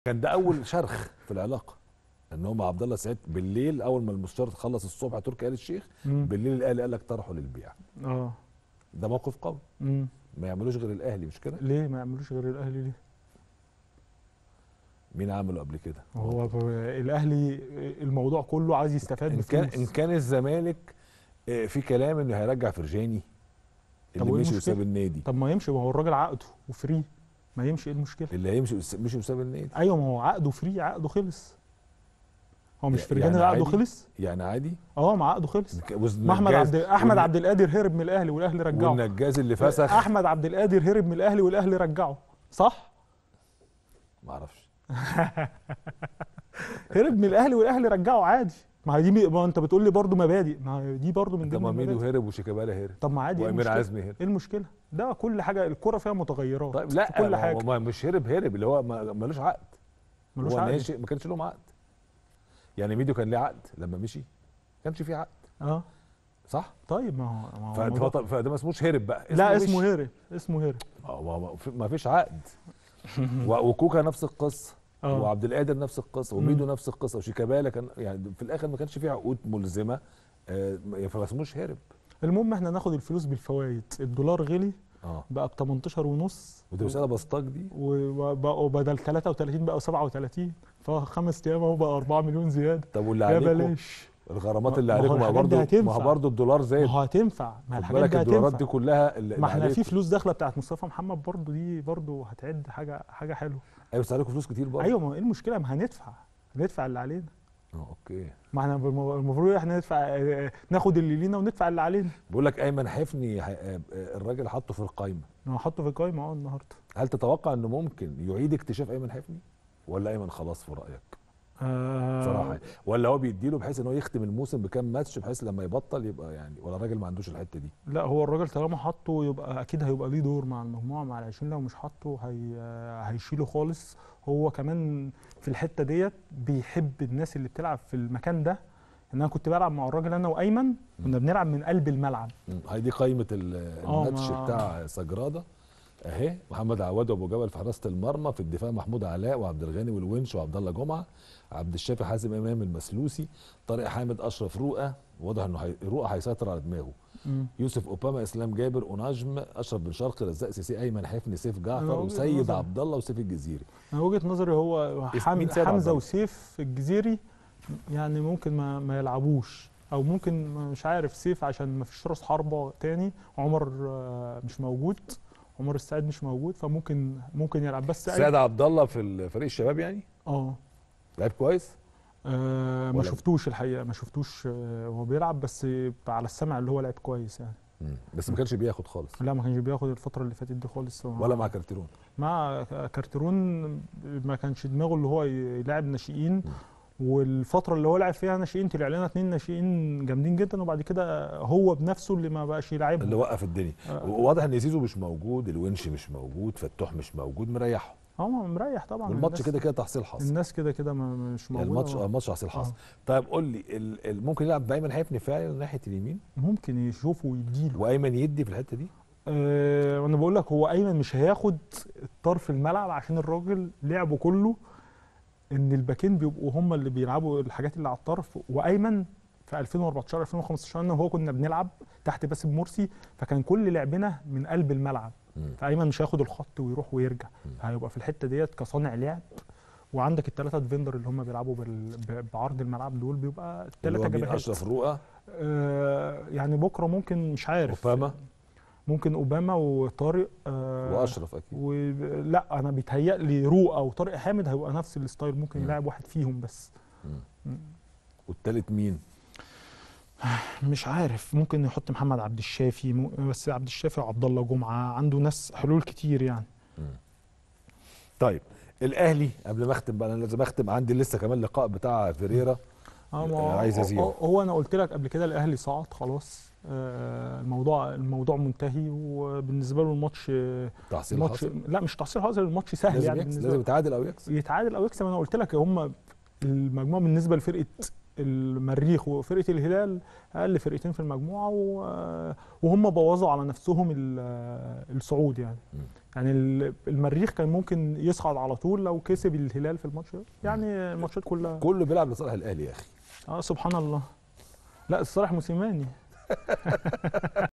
كان ده اول شرخ في العلاقه ان هم عبد الله سعيد بالليل اول ما المستشار خلص الصبح تركي آل الشيخ مم. بالليل الاهلي قال لك طرحه للبيع اه ده موقف قوي مم. ما يعملوش غير الاهلي مش كده ليه ما يعملوش غير الاهلي ليه مين عمله قبل كده هو ب- الاهلي الموضوع كله عايز يستفاد ان كان ان بفلوس كان الزمالك آه، في كلام انه هيرجع فرجاني طب اللي وإيه مشي المشكلة؟ وساب النادي طب ما يمشي ما هو الراجل عقده وفري ما يمشي ايه المشكله اللي هيمشي وس- مشي وساب النادي ايوه ما هو عقده فري عقده خلص هو مش يع- فرجاني يعني اللي عقده عادي؟ خلص يعني عادي اه ما عقده خلص ك- وز- ما احمد نجاز- عبد احمد والن- عبد القادر هرب من الاهلي والاهلي رجعه والنجاز اللي فسخ احمد عبد القادر هرب من الاهلي والاهلي رجعه صح ما اعرفش هرب من الاهلي والاهلي رجعه عادي ما هي دي مي- ما انت بتقول لي برضه مبادئ ما هي دي برضه من ده ضمن ميدو المبادئ هرب وشيكابالا هرب طب ما عادي ايه وامير المشكله عزمي هرب ايه المشكله ده كل حاجه الكره فيها متغيرات طيب لا في كل ما هو حاجه ما مش هرب هرب اللي هو ما- ملوش عقد ملوش هو عقد ناشئ ما كانش لهم عقد يعني ميدو كان ليه عقد لما مشي ما كانش فيه عقد اه صح طيب ما هو ما هو فده الموضوع- فده- فده ما اسموش هرب بقى لا مشي. اسمه هرب اسمه هرب ما- ما ما- ما فيش عقد و- وكوكا نفس القصه اه وعبد القادر نفس القصه وميدو نفس القصه وشيكابالا كان يعني في الاخر ما كانش فيه عقود ملزمه آه، فما اسموش هرب المهم احنا ناخد الفلوس بالفوائد الدولار غلي اه بقى ب 18 ونص ودي مساله بسطاك دي وبقوا بدل 33 بقوا 37 فخمس ايام اهو بقى 4 مليون زياده طب واللي يا عليكم بلاش الغرامات ما- اللي ما هو عليكم ما هو الحاجات دي برضه ما هتنفع. هو برضه الدولار ما زاد هو هتنفع ما خد الحاجات بالك دي الدولارات هتنفع دي كلها اللي ما احنا عليكم. في فلوس داخله بتاعت مصطفى محمد برضو دي برضو هتعد حاجه حاجه حلوه ايوه بس عليكم فلوس كتير برضه ايوه ما هو ايه المشكله ما هندفع هندفع اللي علينا اه اوكي ما احنا بالم- المفروض احنا ندفع اه، ناخد اللي لينا وندفع اللي علينا بيقول لك ايمن حفني ح- آه، آه، الراجل حطه في القايمه هو حطه في القايمه اه النهارده هل تتوقع انه ممكن يعيد اكتشاف ايمن حفني ولا ايمن خلاص في رايك آه بصراحه يعني. ولا هو بيديله بحيث ان هو يختم الموسم بكام ماتش بحيث لما يبطل يبقى يعني ولا الراجل ما عندوش الحته دي لا هو الراجل طالما حطه يبقى اكيد هيبقى ليه دور مع المجموعه مع العشرين لو مش حطه هي هيشيله خالص هو كمان في الحته ديت بيحب الناس اللي بتلعب في المكان ده ان انا كنت بلعب مع الراجل انا وايمن كنا بنلعب من قلب الملعب مم. هي دي قائمه ال- آه، الماتش ما- بتاع سجراده اهي محمد عواد وابو جبل في حراسه المرمى في الدفاع محمود علاء وعبد الغني والونش وعبد الله جمعه عبد الشافي حازم امام المسلوسي طارق حامد اشرف رؤى واضح انه هي... رؤى هيسيطر على دماغه مم. يوسف اوباما اسلام جابر اوناجم اشرف بن شرقي رزاق سيسي ايمن حفني سيف أنا جعفر وجهة وسيد نظري. عبد الله وسيف الجزيري انا وجهه نظري هو اسم- حم... مين سيد عبد حمزه الله؟ وسيف الجزيري يعني ممكن ما, ما يلعبوش او ممكن ما- مش عارف سيف عشان ما فيش راس حربه تاني عمر آه، مش موجود عمر السعيد مش موجود فممكن ممكن يلعب بس أي- سيد عبد الله في فريق الشباب يعني اه لعب كويس آه، ما ولا- شفتوش الحقيقه ما شفتوش آه، وهو بيلعب بس على السمع اللي هو لعب كويس يعني مم. بس ما كانش بياخد خالص لا ما كانش بياخد الفتره اللي فاتت دي خالص ولا مع كارتيرون مع كارترون ما كانش دماغه اللي هو يلعب ناشئين والفتره اللي هو لعب فيها ناشئين طلع لنا اتنين ناشئين جامدين جدا وبعد كده هو بنفسه اللي ما بقاش اللي يلعبهم وقف الدنيا آه. واضح ان زيزو مش موجود الونش مش موجود فتوح مش موجود مريحه هو مريح طبعا والماتش الناس- كده كده تحصيل حاصل الناس كده كده ما- مش يعني موجوده الماتش آه. الماتش تحصيل حاصل آه. طيب قول لي ال- ال- ممكن يلعب بايمن حفني فعلا ناحيه اليمين ممكن يشوفه ويديله وايمن يدي في الحته دي أه وانا بقول لك هو ايمن مش هياخد طرف الملعب عشان الراجل لعبه كله ان الباكين بيبقوا هم اللي بيلعبوا الحاجات اللي على الطرف وايمن في 2014 2015 انا وهو كنا بنلعب تحت باسم مرسي فكان كل لعبنا من قلب الملعب مم. فايمن مش هياخد الخط ويروح ويرجع مم. هيبقى في الحته ديت كصانع لعب وعندك الثلاثه ديفندر اللي هم بيلعبوا بال... ب- بعرض الملعب دول بيبقى اللي هو الثلاثه مين جبهات اشرف رؤى آه يعني بكره ممكن مش عارف اوباما ممكن اوباما وطارق آه واشرف اكيد ولا انا بيتهيأ لي روقه وطارق حامد هيبقى نفس الستايل ممكن مم. يلعب واحد فيهم بس مم. مم. والتالت مين مش عارف ممكن يحط محمد عبد الشافي مو- بس عبد الشافي وعبد الله جمعه عنده ناس حلول كتير يعني مم. طيب الاهلي قبل ما اختم بقى انا لازم اختم عندي لسه كمان لقاء بتاع فيريرا اه ما آه، عايز أزيد. هو, هو انا قلت لك قبل كده الاهلي صعد خلاص آه الموضوع الموضوع منتهي وبالنسبه له الماتش تحصيل الماتش حاصل لا مش تحصيل حاصل الماتش سهل لازم يعني يكسب بالنسبه لازم له يتعادل او يكسب يتعادل او يكسب انا قلت لك هم المجموعه بالنسبه لفرقه المريخ وفرقه الهلال اقل فرقتين في المجموعه و- وهم بوظوا على نفسهم ال- الصعود يعني مم. يعني ال- المريخ كان ممكن يصعد على طول لو كسب الهلال في الماتش ده يعني الماتشات كلها كله بيلعب لصالح الاهلي يا اخي اه سبحان الله لا الصالح موسيماني